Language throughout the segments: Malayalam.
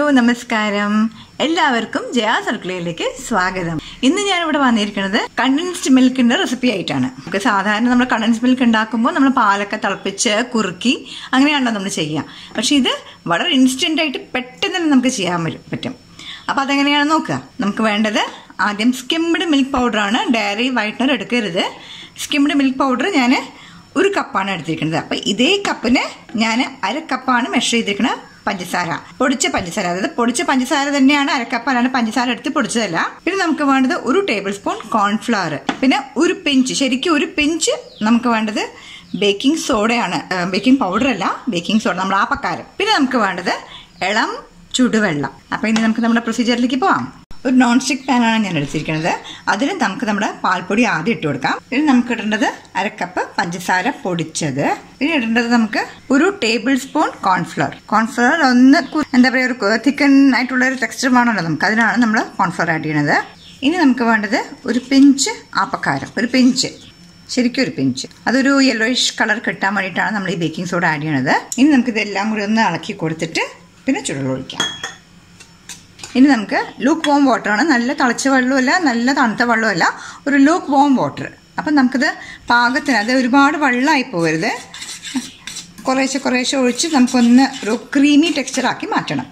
ഹലോ നമസ്കാരം എല്ലാവർക്കും ജയാ സർക്കിളിലേക്ക് സ്വാഗതം ഇന്ന് ഞാൻ ഇവിടെ വന്നിരിക്കുന്നത് കണ്ടൻസ്ഡ് മിൽക്കിന്റെ റെസിപ്പി ആയിട്ടാണ് നമുക്ക് സാധാരണ നമ്മൾ കണ്ടൻസ്ഡ് മിൽക്ക് ഉണ്ടാക്കുമ്പോൾ നമ്മൾ പാലൊക്കെ തിളപ്പിച്ച് കുറുക്കി അങ്ങനെയാണല്ലോ നമ്മൾ ചെയ്യുക പക്ഷെ ഇത് വളരെ ഇൻസ്റ്റന്റ് ആയിട്ട് പെട്ടെന്ന് തന്നെ നമുക്ക് ചെയ്യാൻ പറ്റും- പറ്റും അപ്പോൾ അതെങ്ങനെയാണെന്ന് നോക്കുക നമുക്ക് വേണ്ടത് ആദ്യം സ്കിംഡ് മിൽക്ക് പൗഡറാണ് ഡയറി വൈറ്റ്നർ എടുക്കരുത് സ്കിംഡ് മിൽക്ക് പൗഡർ ഞാൻ ഒരു കപ്പാണ് എടുത്തിരിക്കുന്നത് അപ്പം ഇതേ കപ്പിന് ഞാൻ അര കപ്പാണ് മെഷർ ചെയ്തിരിക്കുന്നത് പഞ്ചസാര പൊടിച്ച പഞ്ചസാര അതായത് പൊടിച്ച പഞ്ചസാര തന്നെയാണ് അരക്കപ്പ് അല്ലാണ്ട് പഞ്ചസാര എടുത്ത് പൊടിച്ചതല്ല പിന്നെ നമുക്ക് വേണ്ടത് ഒരു ടേബിൾ സ്പൂൺ കോൺഫ്ലവർ പിന്നെ ഒരു പിഞ്ച് ശരിക്കും ഒരു പിഞ്ച് നമുക്ക് വേണ്ടത് ബേക്കിംഗ് സോഡയാണ് ബേക്കിംഗ് പൗഡർ അല്ല ബേക്കിംഗ് സോഡ നമ്മൾ ആപ്പക്കാരം പിന്നെ നമുക്ക് വേണ്ടത് ഇളം ചുടുവെള്ളം അപ്പൊ ഇനി നമുക്ക് നമ്മുടെ പ്രൊസീജിയറിലേക്ക് പോവാം ഒരു നോൺ സ്റ്റിക് പാനാണ് ഞാൻ എടുത്തിരിക്കുന്നത് അതിൽ നമുക്ക് നമ്മുടെ പാൽപ്പൊടി ആദ്യം ഇട്ട് കൊടുക്കാം പിന്നെ നമുക്ക് ഇടേണ്ടത് അരക്കപ്പ് പഞ്ചസാര പൊടിച്ചത് പിന്നെ ഇടേണ്ടത് നമുക്ക് ഒരു ടേബിൾ സ്പൂൺ കോൺഫ്ലവർ കോൺഫ്ലവർ ഒന്ന് കു- എന്താ പറയുക ഒരു തിക്കൻ ആയിട്ടുള്ള ഒരു ടെക്സ്ചർ വേണമല്ലോ നമുക്ക് അതിനാണ് നമ്മൾ കോൺഫ്ലവർ ആഡ് ചെയ്യണത് ഇനി നമുക്ക് വേണ്ടത് ഒരു പിഞ്ച് ആപ്പക്കാരം ഒരു പിഞ്ച് ശരിക്കും ഒരു പിഞ്ച് അതൊരു യെല്ലോയിഷ് കളർ കിട്ടാൻ വേണ്ടിയിട്ടാണ് നമ്മൾ ഈ ബേക്കിംഗ് സോഡ ആഡ് ചെയ്യണത് ഇനി നമുക്ക് ഇതെല്ലാം കൂടി ഒന്ന് ഇളക്കി കൊടുത്തിട്ട് പിന്നെ ചുടുവെള്ളം ഒഴിക്കാം ഇനി നമുക്ക് ലൂക്ക് വോം വാട്ടറാണ് നല്ല തിളച്ച വെള്ളമല്ല നല്ല തണുത്ത വെള്ളമല്ല ഒരു ലൂക്ക് വോം വാട്ടർ അപ്പം നമുക്കിത് പാകത്തിന് അത് ഒരുപാട് വെള്ളമായി പോകരുത് കുറേശ്ശെ കുറേശ്ശെ ഒഴിച്ച് നമുക്കൊന്ന് ഒരു ക്രീമി ടെക്സ്ചറാക്കി മാറ്റണം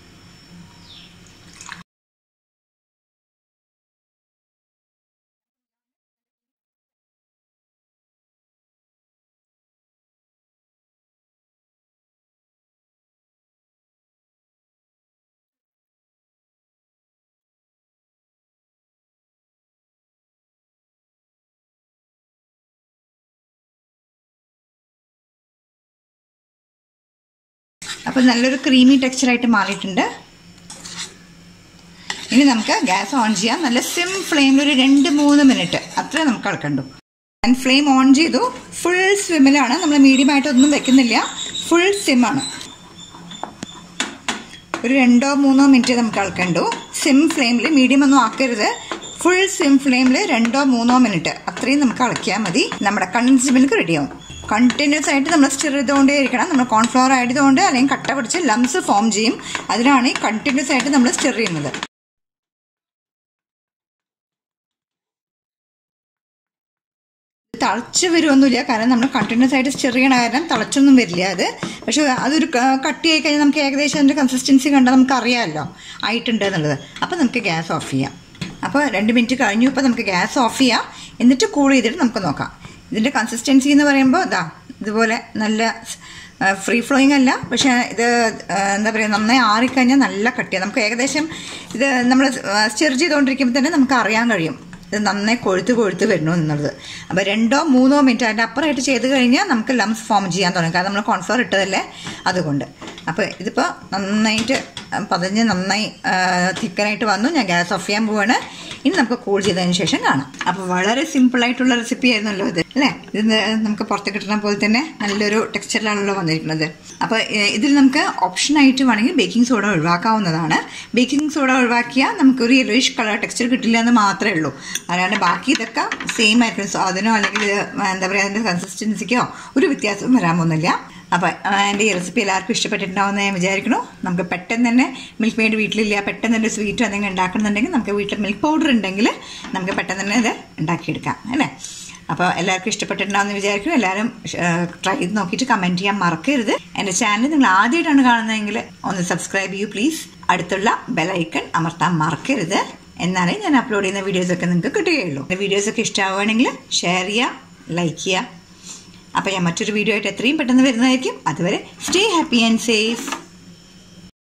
അപ്പോൾ നല്ലൊരു ക്രീമി ടെക്സ്ചറായിട്ട് മാറിയിട്ടുണ്ട് ഇനി നമുക്ക് ഗ്യാസ് ഓൺ ചെയ്യാം നല്ല സിം ഫ്ലെയിമിൽ ഒരു രണ്ട് മൂന്ന് മിനിറ്റ് അത്രേ നമുക്ക് ഇളക്കണ്ടു ഞാൻ ഫ്ലെയിം ഓൺ ചെയ്തു ഫുൾ സ്വിമ്മിലാണ് നമ്മൾ മീഡിയം ആയിട്ട് ഒന്നും വെക്കുന്നില്ല ഫുൾ സിമ്മാണ് ഒരു രണ്ടോ മൂന്നോ മിനിറ്റ് നമുക്ക് ഇളക്കണ്ടു സിം ഫ്ലെയിമിൽ മീഡിയം ഒന്നും ആക്കരുത് ഫുൾ സിം ഫ്ലെയിമിൽ രണ്ടോ മൂന്നോ മിനിറ്റ് അത്രയും നമുക്ക് ഇളക്കിയാൽ മതി നമ്മുടെ കണ്ടൻസ്ഡ് മിൽക്ക് റെഡിയാവും കണ്ടിന്യൂസ് ആയിട്ട് നമ്മൾ സ്റ്റിർ ചെയ്തുകൊണ്ടേ ഇരിക്കണം നമ്മൾ കോൺഫ്ലവർ ആയതുകൊണ്ട് അല്ലെങ്കിൽ കട്ട പിടിച്ച് ലംസ് ഫോം ചെയ്യും അതിനാണ് ഈ കണ്ടിന്യൂസ് ആയിട്ട് നമ്മൾ സ്റ്റിർ ചെയ്യുന്നത് തിളച്ച് വരുമൊന്നുമില്ല കാരണം നമ്മൾ കണ്ടിന്യൂസ് ആയിട്ട് സ്റ്റിർ ചെയ്യണ കാരണം തിളച്ചൊന്നും വരില്ല അത് പക്ഷെ അതൊരു ക- കട്ടിയായി കഴിഞ്ഞാൽ നമുക്ക് ഏകദേശം അതിൻ്റെ കൺസിസ്റ്റൻസി കണ്ടാൽ നമുക്ക് അറിയാമല്ലോ ആയിട്ടുണ്ട് എന്നുള്ളത് അപ്പോൾ നമുക്ക് ഗ്യാസ് ഓഫ് ചെയ്യാം അപ്പോൾ രണ്ട് മിനിറ്റ് കഴിഞ്ഞു ഇപ്പോൾ നമുക്ക് ഗ്യാസ് ഓഫ് ചെയ്യാം എന്നിട്ട് കൂൾ ചെയ്തിട്ട് നമുക്ക് നോക്കാം ഇതിൻ്റെ കൺസിസ്റ്റൻസി എന്ന് പറയുമ്പോൾ ഇതാ ഇതുപോലെ നല്ല ഫ്രീ ഫ്ലോയിങ് അല്ല പക്ഷേ ഇത് ആ, എന്താ പറയുക നന്നായി ആറിക്കഴിഞ്ഞാൽ നല്ല കട്ടിയാണ് നമുക്ക് ഏകദേശം ഇത് നമ്മൾ സ്റ്റിർ ചെയ്തുകൊണ്ടിരിക്കുമ്പോൾ തന്നെ നമുക്ക് അറിയാൻ കഴിയും ഇത് നന്നായി കൊഴുത്ത് കൊഴുത്ത് വരുന്നു എന്നുള്ളത് അപ്പോൾ രണ്ടോ മൂന്നോ മിനിറ്റ് അതിൻ്റെ അപ്പുറമായിട്ട് ചെയ്ത് കഴിഞ്ഞാൽ നമുക്ക് ലംസ് ഫോം ചെയ്യാൻ തുടങ്ങും കാരണം നമ്മൾ കോൺഫ്ലവർ ഇട്ടതല്ലേ അതുകൊണ്ട് അപ്പോൾ ഇതിപ്പോൾ നന്നായിട്ട് പതഞ്ഞ് നന്നായി തിക്കനായിട്ട് വന്നു ഞാൻ ഗ്യാസ് ഓഫ് ചെയ്യാൻ പോവാണ് ഇനി നമുക്ക് കൂൾ ചെയ്തതിന് ശേഷം കാണാം അപ്പോൾ വളരെ സിമ്പിൾ ആയിട്ടുള്ള റെസിപ്പി ആയിരുന്നല്ലോ ഇത് അല്ലേ ഇത് നമുക്ക് പുറത്ത് കിട്ടുന്ന പോലെ തന്നെ നല്ലൊരു ടെക്സ്ചറിലാണല്ലോ വന്നിരിക്കുന്നത് അപ്പോൾ ഏഹ്, ഇതിൽ നമുക്ക് ഓപ്ഷൻ ആയിട്ട് വേണമെങ്കിൽ ബേക്കിംഗ് സോഡ ഒഴിവാക്കാവുന്നതാണ് ബേക്കിംഗ് സോഡ ഒഴിവാക്കിയാൽ നമുക്കൊരു യെല്ലോയിഷ് കളർ ടെക്സ്ചർ കിട്ടില്ല എന്ന് മാത്രമേ ഉള്ളൂ അല്ലാണ്ട് ബാക്കി ഇതൊക്കെ സെയിം ആയിരിക്കും സ്വാദിനോ അല്ലെങ്കിൽ ഇത് എന്താ പറയുക അതിൻ്റെ കൺസിസ്റ്റൻസിക്കോ ഒരു വ്യത്യാസവും വരാൻ പോകുന്നില്ല അപ്പോൾ എൻ്റെ ഈ റെസിപ്പി എല്ലാവർക്കും ഇഷ്ടപ്പെട്ടിട്ടുണ്ടാവുമെന്ന് ഞാൻ വിചാരിക്കുന്നു നമുക്ക് പെട്ടെന്ന് തന്നെ മിൽക്ക് മെയ്ഡ് വീട്ടിലില്ല പെട്ടെന്ന് തന്നെ സ്വീറ്റ് എന്തെങ്കിലും ഉണ്ടാക്കണമെന്നുണ്ടെങ്കിൽ നമുക്ക് വീട്ടിൽ മിൽക്ക് പൗഡർ ഉണ്ടെങ്കിൽ നമുക്ക് പെട്ടെന്ന് തന്നെ ഇത് ഉണ്ടാക്കിയെടുക്കാം അല്ലേ അപ്പോൾ എല്ലാവർക്കും ഇഷ്ടപ്പെട്ടിട്ടുണ്ടാവുമെന്ന് വിചാരിക്കുന്നു എല്ലാവരും ട്രൈ ചെയ്ത് നോക്കിയിട്ട് കമൻറ്റ് ചെയ്യാൻ മറക്കരുത് എൻ്റെ ചാനൽ നിങ്ങൾ ആദ്യമായിട്ടാണ് കാണുന്നതെങ്കിൽ ഒന്ന് സബ്സ്ക്രൈബ് ചെയ്യൂ പ്ലീസ് അടുത്തുള്ള ബെലൈക്കൺ അമർത്താൻ മറക്കരുത് എന്നാലേ ഞാൻ അപ്ലോഡ് ചെയ്യുന്ന വീഡിയോസൊക്കെ നിങ്ങൾക്ക് കിട്ടുകയുള്ളൂ വീഡിയോസൊക്കെ ഇഷ്ടമാവുകയാണെങ്കിൽ ഷെയർ ചെയ്യുക ലൈക്ക് ചെയ്യുക അപ്പോൾ ഞാൻ മറ്റൊരു വീഡിയോ ആയിട്ട് എത്രയും പെട്ടെന്ന് വരുന്നതായിരിക്കും അതുവരെ സ്റ്റേ ഹാപ്പി ആൻഡ് സേഫ്